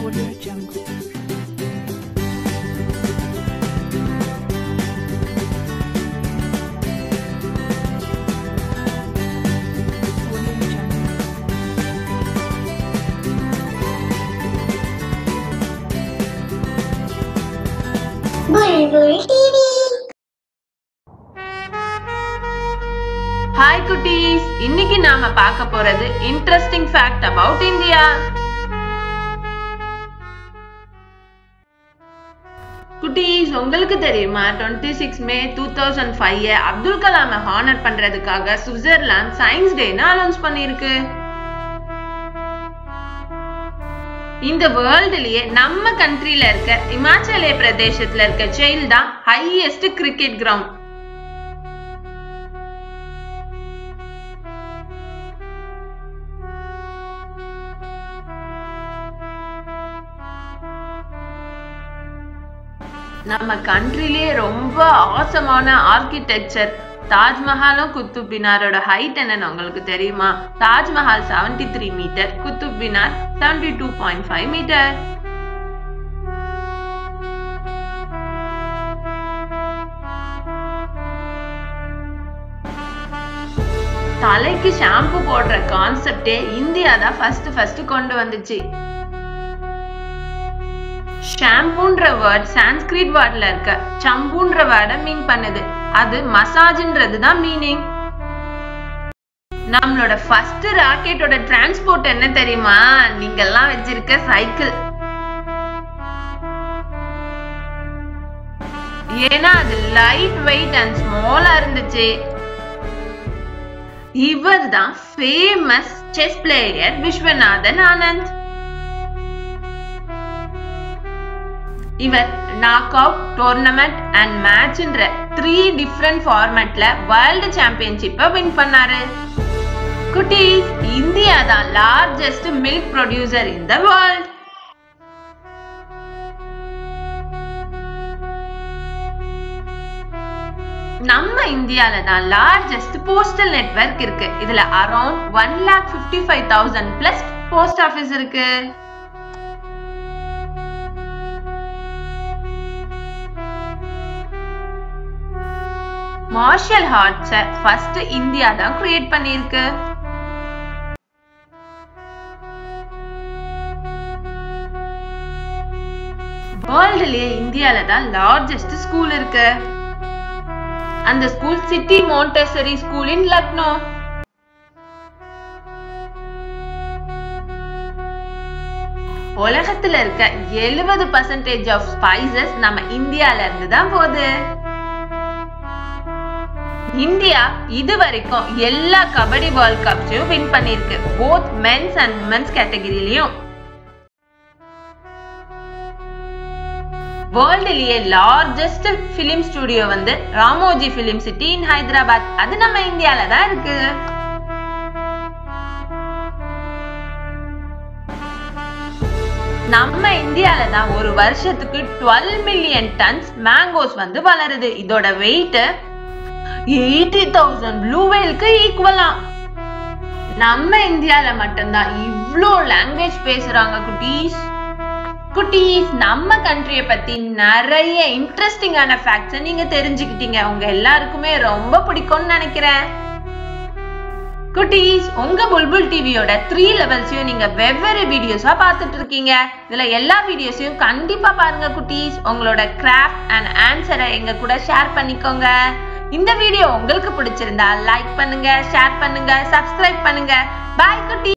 Audio Jungle. Audio Jungle. Bulbul TV. Hi குட்டீஸ் இன்னைக்கு நாம பார்க்க போறது இன்ட்ரெஸ்டிங் ஃபேக்ட் அபவுட் இந்தியா குட்டீஸ் உங்களுக்கு தெரியுமா twenty six May two thousand five Abdul கலாமை ஹானர் பண்றதுக்காக சுவிட்சர்லாந்து சயின்ஸ் டேன்னு அனௌன்ஸ் பண்ணியிருக்கு இந்த வேர்ல்டுலயே நம்ம கண்ட்ரில இருக்க இமாச்சல பிரதேசத்துல இருக்க ஜெயில் தான் ஹையஸ்ட் கிரிக்கெட் கிரவுண்ட் நம்ம கண்ட்ரிலே ரொம்ப ஆசமான ஆர்கிடெக்சர் தாஜ்மஹாலும் குத்துப் மினாரோட ஹைட் என்னன்னு உங்களுக்கு தெரியுமா Taj Mahal 73 three metre குத்துப் Minar 72.5 two point five metre தலைக்கு ஷாம்பு போடுற கான்செப்டே இந்தியா தான் ஃபர்ஸ்ட் ஃபர்ஸ்ட் கொண்டு வந்துச்சு ஷாம்பூன்ற வேர்ட் சான்ஸ்கிரிட் வேர்ட்ல இருக்க சம்பூன்ற வேர்டை மீன் பண்ணுது அது மசாஜ்ன்றது தான் மீனிங் நம்மளோட ஃபர்ஸ்ட் ராக்கெட்டோட டிரான்ஸ்போர்ட் என்ன தெரியுமா நீங்க எல்லாம் வச்சிருக்க சைக்கிள் ஏன்னா அது லைட் வெயிட் அண்ட் ஸ்மாலா இருந்துச்சு இவர் தான் famous chess player Viswanathan Anand இவர் நாக் அவுட் டோர்னமெண்ட் அண்ட் மேட்ச்ன்ற த்ரீ டிஃப்ரெண்ட் ஃபார்மேட்ல வேர்ல்டு சாம்பியன்ஷிப்பை வின் பண்ணாரு குட்டீஸ் இந்தியா தான் largest milk producer in the world நம்ம இந்தியால தான் லார்ஜஸ்ட் போஸ்டல் நெட்வொர்க் இருக்கு இதுல around one lakh fifty five thousand plus post office இருக்கு மார்ஷல் ஆர்ட்ஸ ஃபர்ஸ்ட் இந்தியா தான் கிரியேட் பண்ணிருக்கு வேர்ல்டுலயே இந்தியால தான் லார்ஜஸ்ட் ஸ்கூல் இருக்கு அந்த school City Montessori School in Lucknow உலகத்துல இருக்க எழுபது பர்சன்டேஜ் ஆஃப் ஸ்பைசஸ் நம்ம இந்தியால இருந்து தான் போகுது இந்தியா இது வரைக்கும் எல்லா கபடி வேர்ல்ட் கப்ஸையும் வின் பண்ணிருக்கு போத் மென்ஸ் அண்ட் உமன்ஸ் கேட்டகரியிலையும் வேர்ல்டுலயே லார்ஜஸ்ட் பிலிம் ஸ்டுடியோ வந்து Ramoji Film City in Hyderabad அது நம்ம இந்தியால தான் இருக்கு நம்ம இந்தியால தான் ஒரு வருஷத்துக்கு 12 மில்லியன் டன்ஸ் மேங்கோஸ் வந்து வளருது இதோட வெயிட் எயிட்டி தௌசண்ட் ப்ளூ வேலுக்கு ஈக்குவலாம் நம்ம இந்தியால மட்டும்தான் இவ்ளோ லாங்குவேஜ் பேசுறாங்க குட்டீஸ் குட்டீஸ் நம்ம கண்ட்ரிய பத்தி நிறைய இன்ட்ரெஸ்டிங்கான ஃபேக்ட்ஸ் நீங்க தெரிஞ்சுக்கிட்டீங்க உங்க எல்லாருக்குமே ரொம்ப பிடிக்கும்னு நினைக்கிறேன் குட்டீஸ் உங்க புல்புல் டிவியோட த்ரீ லெவல்ஸையும் நீங்க வெவ்வேறு வீடியோஸா பார்த்துட்டு இருக்கீங்க இதுல எல்லா வீடியோஸையும் கண்டிப்பா பாருங்க குட்டீஸ் உங்களோட கிராஃப்ட் அண்ட் ஆன்சரை எங்க கூட ஷேர் பண்ணிக்கோங்க இந்த வீடியோ உங்களுக்கு பிடிச்சிருந்தா லைக் பண்ணுங்க ஷேர் பண்ணுங்க சப்ஸ்கிரைப் பண்ணுங்க பாய் குட்டி